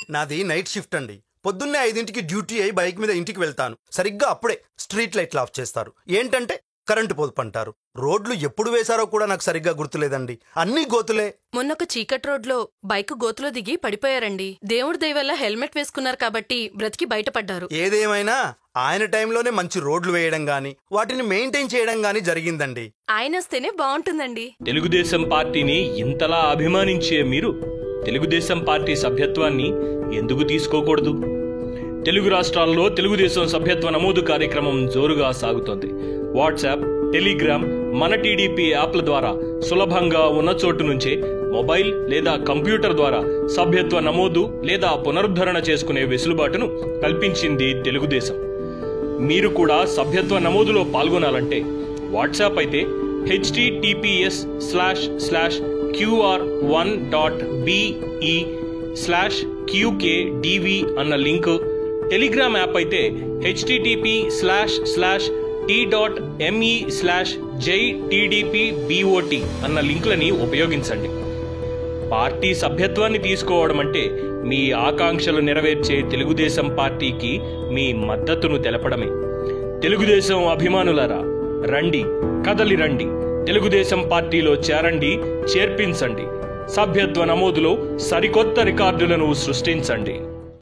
నాది night shift అండి పొద్దున్నే ఐదింటికి డ్యూటీ అయి బైక్ మీద ఇంటికి వెళ్తాను సరిగ్గా అప్పుడే స్ట్రీట్ లైట్లు ఆఫ్ చేస్తారు ఏంటంటే కరెంటు పొదుపు అంటారు రోడ్లు ఎప్పుడు వేశారో కూడా నాకు సరిగ్గా గుర్తులేదండి అన్నీ గోతులే మొన్నొక చీకట్ రోడ్లో బైక్ గోతులో దిగి పడిపోయారండి దేవుడి దయ వల్ల హెల్మెట్ వేసుకున్నారు కాబట్టి బ్రతికి బయటపడ్డారు ఏదేమైనా ఆయన టైంలోనే మంచి రోడ్లు వేయడం గాని వాటిని మెయింటైన్ చేయడం గాని జరిగిందండి ఆయన వస్తేనే బాగుంటుందండి తెలుగుదేశం పార్టీని ఇంతలా అభిమానించే మీరు తెలుగుదేశం పార్టీ సభ్యత్వాన్ని ఎందుకు తీసుకోకూడదు తెలుగు రాష్ట్రాల్లో తెలుగుదేశం సభ్యత్వ నమోదు కార్యక్రమం జోరుగా సాగుతోంది వాట్సాప్ టెలిగ్రామ్ మన టీడీపీ యాప్ల ద్వారా సులభంగా ఉన్న చోటు నుంచే మొబైల్ లేదా కంప్యూటర్ ద్వారా సభ్యత్వ నమోదు లేదా పునరుద్ధరణ చేసుకునే వెసులుబాటును కల్పించింది తెలుగుదేశం మీరు కూడా సభ్యత్వ నమోదులో పాల్గొనాలంటే వాట్సాప్ అయితే HTTPS slash slash QR one dot BE slash QK DV అన్న లింక్ టెలిగ్రామ్ యాప్ అయితే HTTP slash slash T dot ME slash జై టీడీపీ బీఓటి అన్న లింకులని ఉపయోగించండి పార్టీ సభ్యత్వాన్ని తీసుకోవడం అంటే మీ ఆకాంక్షలు నెరవేర్చే తెలుగుదేశం పార్టీకి మీ మద్దతును తెలపడమే తెలుగుదేశం అభిమానులారా రండి కదలి రండి తెలుగుదేశం పార్టీలో చేరండి చేర్పించండి సభ్యత్వ నమోదులో సరికొత్త రికార్డులను సృష్టించండి